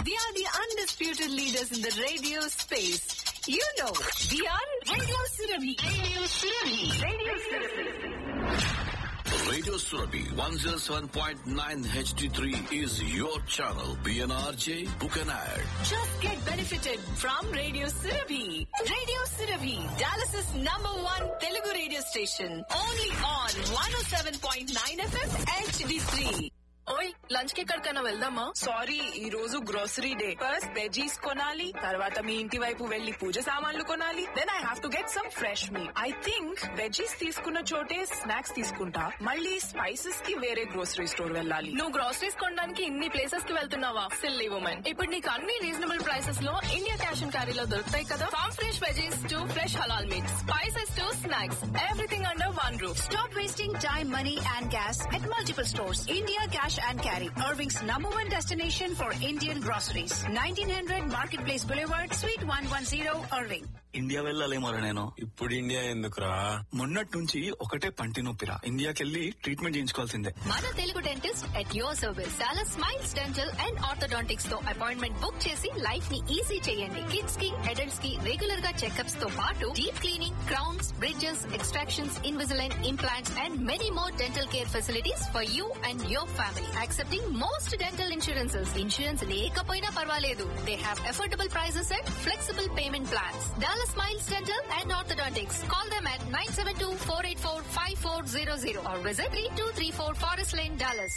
We are the undisputed leaders in the radio space. You know, we are Radio Surabhi. Radio Surabhi. Radio Surabhi. Radio Surabhi 107.9 HD3 is your channel. PNRJ, book an ad. Just get benefited from Radio Surabhi. Radio Surabhi, Dallas's number one Telugu radio station. Only on 107.9 FM HD3. ఓయ్ lunch కి ఎక్కడికైనా వెళ్దామా sorry ఈ రోజు grocery day first veggies కొనాలి తర్వాత మీ ఇంటి వైపు వెళ్లి పూజ సామాన్లు కొనాలి then I have to get some fresh మీ ఐ థింక్ వెజీస్ తీసుకున్న చోటే స్నాక్స్ తీసుకుంటా మళ్ళీ స్పైసెస్ కి వేరే గ్రోసరీ స్టోర్ వెళ్ళాలి నువ్వు గ్రోసరీస్ కొనడానికి ఇన్ని ప్లేసెస్ కి వెళ్తున్నావా సిల్లీ ఉమెన్ ఇప్పుడు నీకు అన్ని రీజనబుల్ ప్రైసెస్ లో ఇండియా క్యాష్ అండ్ క్యారీలో దొరుకుతాయి కదా farm fresh veggies to fresh halal meat spices to snacks everything under one roof Stop wasting time, money, and gas at multiple stores. India Cash and Carry, Irving's number one destination for Indian groceries. 1900 Marketplace Boulevard, Suite 110, Irving. India వెళ్ళాలేమోరా నేను ఇప్పుడు India ఎందుకురా మొన్నటి నుంచి ఒకటే పంటి నొప్పిరా ఇండియాకెళ్ళి treatment చేయించుకోవాల్సిందే మన Telugu dentist at your service చాలా స్మైల్స్ డెంటల్ అండ్ ఆర్థోడాంటిక్స్ తో అపాయింట్మెంట్ బుక్ చేసి లైఫ్ ని ఈజీ చేయండి కిడ్స్ కి అడల్ట్స్ కి రెగ్యులర్ గా చెకప్స్ తో పాటు deep cleaning crowns bridges extractions Invisalign implants and many more dental care facilities for you and your family accepting most dental insurances insurance లేకపోయినా పర్వాలేదు they have affordable prices and flexible payment plans Dallas smiles dental and orthodontics call them at 972-484-5400 or visit 3234 Forest Lane, Dallas.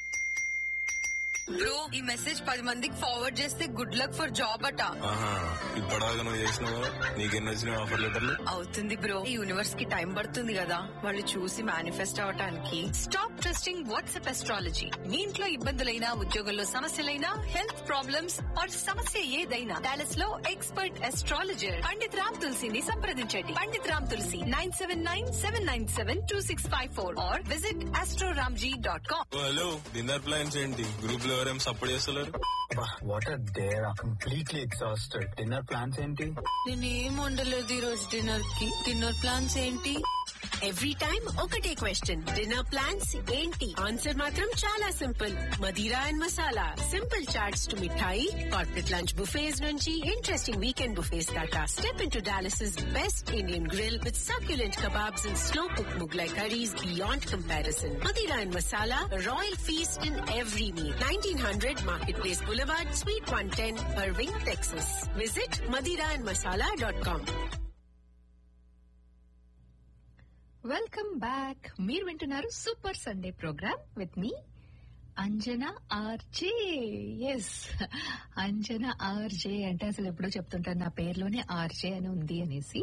Bro ఈ message పది మందికి forward చేస్తే good luck for job అట ఆహా ఇప్పటిదాకా నువ్వు చేసినావు నీకెన్ని వచ్చినాయి ఆఫర్ లెటర్లు అవుతుంది బ్రో ఈ యూనివర్స్ కి టైం పడుతుంది కదా వాళ్ళు చూసి మేనిఫెస్ట్ అవటానికి స్టాప్ ట్రస్టింగ్ వాట్సాప్ ఎస్ట్రాలజీ మీ ఇంట్లో ఇబ్బందులైనా ఉద్యోగంలో సమస్యలైనా హెల్త్ ప్రాబ్లమ్స్ ఆర్ సమస్య ఏదైనా డాలస్ లో ఎక్స్పర్ట్ ఎస్ట్రాలజర్ పండిత్ రామ్ తులసిని సంప్రదించండి Pandit Ram Tulasi nine seven nine seven nine seven two six five four or visit astroramji dot com oh, hello dinner plans ఏంటి గ్రూప్ లో ఎవరేం సపోర్ట్ చేస్తలేరు what are there completely exhausted dinner plans ఏంటి నేనేం వండలేదు ఈ రోజు డిన్నర్ కి డిన్నర్ ప్లాన్స్ ఏంటి ఎవ్రీ టైమ్ ఒకటే క్వశ్చన్ డిన్నర్ ప్లాన్స్ ఏంటి ఆన్సర్ మాత్రం చాలా simple Madira and Masala simple chaats to mithai corporate lunch buffets నుంచి ఇంట్రెస్టింగ్ వీకెండ్ బుఫేస్ దాకా step in to Dallas best Indian grill with succulent kebabs and slow cooked Mughlai curries beyond comparison. Madira and Masala, a royal feast in every meal. 1900 Marketplace Boulevard, Suite 110, Irving, Texas. Visit madiraandmasala.com. Welcome back మీరు వింటున్నారు super Sunday programme with me Anjana RJ yes Anjana RJ అంటే అసలు ఎప్పుడో చెప్తుంటాను నా పేరులోనే RJ అని ఉంది అనేసి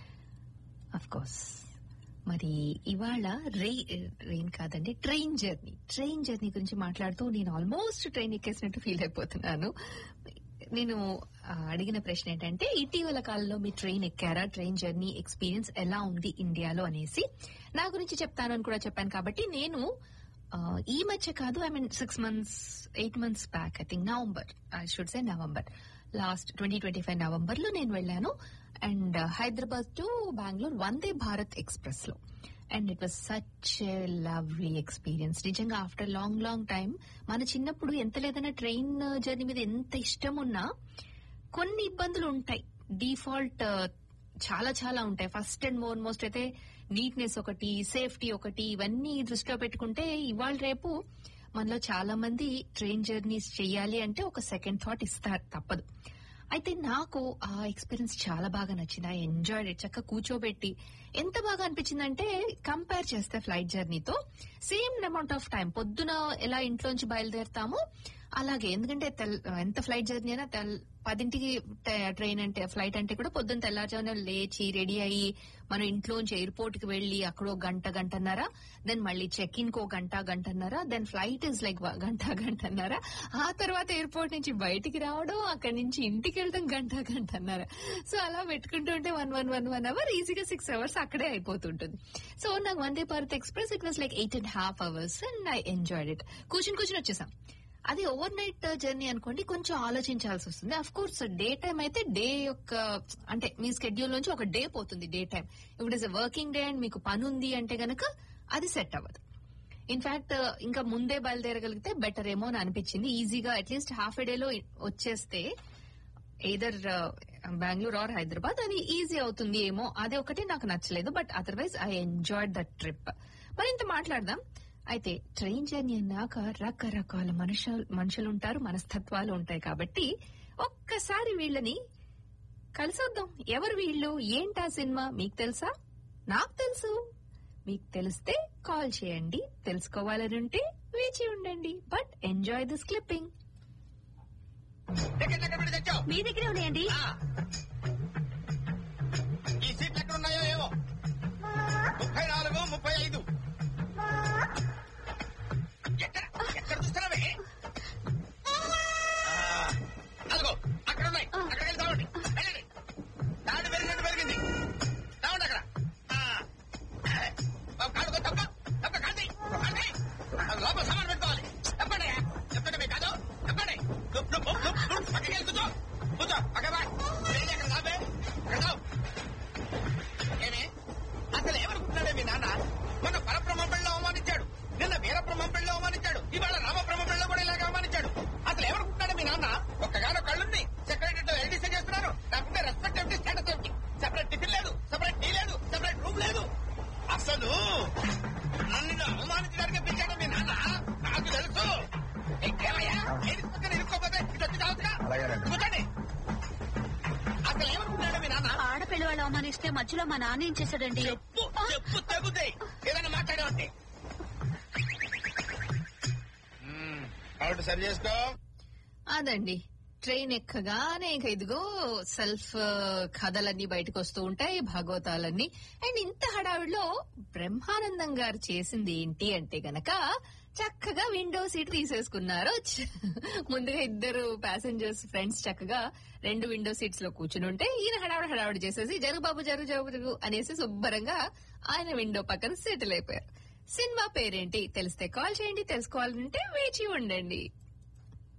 అఫ్ కోర్స్ మరి ఇవాళ రే రెయిన్ కాదండి ట్రైన్ జర్నీ ట్రైన్ జర్నీ గురించి మాట్లాడుతూ నేను ఆల్మోస్ట్ ట్రైన్ ఎక్కేసినట్టు ఫీల్ అయిపోతున్నాను నేను ఆ, అడిగిన ప్రశ్న ఏంటంటే ఇటీవల కాలంలో మీ ట్రైన్ ఎక్కారా ట్రైన్ జర్నీ ఎక్స్పీరియన్స్ ఎలా ఉంది ఇండియాలో అనేసి నా గురించి చెప్తానని కూడా చెప్పాను కాబట్టి నేను ఆ, ఈ మధ్య కాదు I mean six months eight months back I think November I should say November last twenty twenty five November లో నేను వెళ్ళాను and Hyderabad to Bengaluru Vande Bharat express లో and it was such lovely experience నిజంగా ఆఫ్టర్ లాంగ్ లాంగ్ టైం మన చిన్నప్పుడు ఎంత లేదన్నా train journey మీద ఎంత ఇష్టం ఉన్నా కొన్ని ఇబ్బందులు ఉంటాయి డిఫాల్ట్ చాలా చాలా ఉంటాయి ఫస్ట్ అండ్ మోర్ మోస్ట్ అయితే నీట్నెస్ ఒకటి సేఫ్టీ ఒకటి ఇవన్నీ దృష్టిలో పెట్టుకుంటే ఇవాళ రేపు మనలో చాలా మంది ట్రైన్ జర్నీస్ చేయాలి అంటే ఒక సెకండ్ థాట్ ఇస్తారు తప్పదు అయితే నాకు ఆ ఎక్స్పీరియన్స్ చాలా బాగా నచ్చింది ఐ ఎంజాయ్డ్ ఇట్ చక్కగా కూర్చోబెట్టి ఎంత బాగా అనిపించిందంటే కంపేర్ చేస్తే ఫ్లైట్ జర్నీతో సేమ్ అమౌంట్ ఆఫ్ టైం పొద్దున ఎలా ఇంట్లోంచి బయలుదేరుతామో అలాగే ఎందుకంటే తెల్- ఎంత ఫ్లైట్ జర్నీ అయినా తెల్- పదింటికి ట- ట్రైన్ అంటే ఫ్లైట్ అంటే కూడా పొద్దున్న తెల్లారుజామున లేచి రెడీ అయ్యి మనం ఇంట్లోంచి ఎయిర్పోర్ట్ కి వెళ్లి అక్కడ ఒక గంట గంటన్నర దెన్ మళ్ళీ చెక్ ఇన్ కో గంట గంటన్నర దెన్ ఫ్లైట్ ఇస్ లైక్ గంట గంటన్నర ఆ తర్వాత ఎయిర్పోర్ట్ నుంచి బయటికి రావడం అక్కడి నుంచి ఇంటికి వెళ్ళడం గంట గంటన్నర సో అలా పెట్టుకుంటూ ఉంటే one one one one hour ఈజీగా సిక్స్ అవర్స్ అక్కడే అయిపోతుంటుంది సో నాకు Vande Bharat express it was like eight and half hours and I enjoyed it కూర్చుని కూర్చుని వచ్చేసాం అది ఓవర్ నైట్ జర్నీ అనుకోండి కొంచెం ఆలోచించాల్సి వస్తుంది అఫ్ కోర్స్ డే టైం అయితే డే యొక్క అంటే మీ స్కెడ్యూల్ నుంచి ఒక డే పోతుంది డే టైం ఇప్పుడు ఇస్ వర్కింగ్ డే అండ్ మీకు పని ఉంది అంటే గనక అది సెట్ అవ్వదు ఇన్ఫాక్ట్ ఇంకా ముందే బయలుదేరగలిగితే బెటర్ ఏమో అని అనిపించింది ఈజీగా అట్లీస్ట్ హాఫ్ ఎ డేలో వచ్చేస్తే ఏదర్ బెంగళూరు ఆర్ హైదరాబాద్ అది ఈజీ అవుతుంది ఏమో అది ఒకటి నాకు నచ్చలేదు but otherwise I enjoyed that trip మరింత మాట్లాడదాం అయితే ట్రైన్ జర్నీ అన్నాక రకరకాల మనుషులు మనుషులు ఉంటారు మనస్తత్వాలు ఉంటాయి కాబట్టి ఒక్కసారి వీళ్ళని కలిసొద్దాం ఎవరు వీళ్ళు ఏంటా సినిమా మీకు తెలుసా నాకు తెలుసు మీకు తెలిస్తే కాల్ చేయండి తెలుసుకోవాలని ఉంటే వేచి ఉండండి బట్ ఎంజాయ్ దిస్ క్లిప్పింగ్ మీ దగ్గరే ఉన్నాయండి ఈ సీట్లు ఎక్కడ ఉన్నాయో ఏవో ముప్పై నాలుగు ముప్పై ఐదు ఎక్కడ ఎక్కడ చూస్తున్నావే ఆ, అదిగో అక్కడ ఉన్నాయి అక్కడ వెళ్ళి తావండి వెళ్ళండి తాడు పెరిగినట్టు పెరిగింది తావండి అక్కడ ఆ, బాబు, కాడు తప్ప తప్ప కాంతి కాంతి అది లోపల సామాన్ పెట్టుకోవాలి చెప్పండి చెప్పండి మీకు కాదు చెప్పండి నువ్వు, నువ్వు, నువ్వు, నువ్వు, పక్కకి వెళ్ళి కూర్చో కూర్చో పక్క బా వెళ్ళి అక్కడ రాబే అక్కడ రావు. ఏమే అసలు ఏమనుకుంటున్నాడే మీ నాన్న మొన్న పరబ్రహ్మంలో అవమానించాడు నిన్న వీరబ్రహ్మంలో అవమానించాడు ఇవాళ రామబ్రహ్మంలో కూడా ఇలాగే అవమానించాడు అసలు ఏమనుకుంటున్నాడే మీ నాన్న ఒక్కగానో కళ్ళుంది సెక్రటరీతో ఎల్డీసీ చేస్తున్నారు నాకుంటే రెస్పెక్ట్ ఏమిటి స్టేటస్ ఏమిటి సెపరేట్ టిఫిన్ లేదు సెపరేట్ టీ లేదు సెపరేట్ రూమ్ లేదు అసలు నన్ను నిన్ను అవమానించడానికి పిలిచాడు మీ నాన్న నాకు తెలుసు ఏమయ్యా ఏది పక్కన ఇరుక్కోపోతే ఇటు వచ్చి తాగుతున్నా కూర్చోండి అసలు ఏమనుకుంటున్నాడు మీ నాన్న ఆడపిల్ల వాళ్ళు అవమానిస్తే మధ్యలో మా నాన్న ఏం చేశాడండి చెప్పు చెప్పు తగ్గుతాయి ఏదైనా మాట్లాడేవంటే కాబట్టి సరి చేసుకో అదండి ట్రైన్ ఎక్కగానే ఇక ఇదిగో సెల్ఫ్ కథలన్నీ బయటకు వస్తూ ఉంటాయి భాగవతాలన్నీ అండ్ ఇంత హడావిడిలో బ్రహ్మానందం గారు చేసింది ఏంటి అంటే గనక చక్కగా విండో సీట్ తీసేసుకున్నారు చ- ముందుగా ఇద్దరు ప్యాసింజర్స్ ఫ్రెండ్స్ చక్కగా రెండు విండో సీట్స్ లో కూర్చుని ఉంటే ఈయన హడావిడి హడావిడి చేసేసి జరుగు బాబు జరుగు జరుగు జరుగు అనేసి శుభ్రంగా ఆయన విండో పక్కన సెటిల్ అయిపోయారు సినిమా పేరేంటి తెలిస్తే కాల్ చేయండి తెలుసుకోవాలంటే వేచి ఉండండి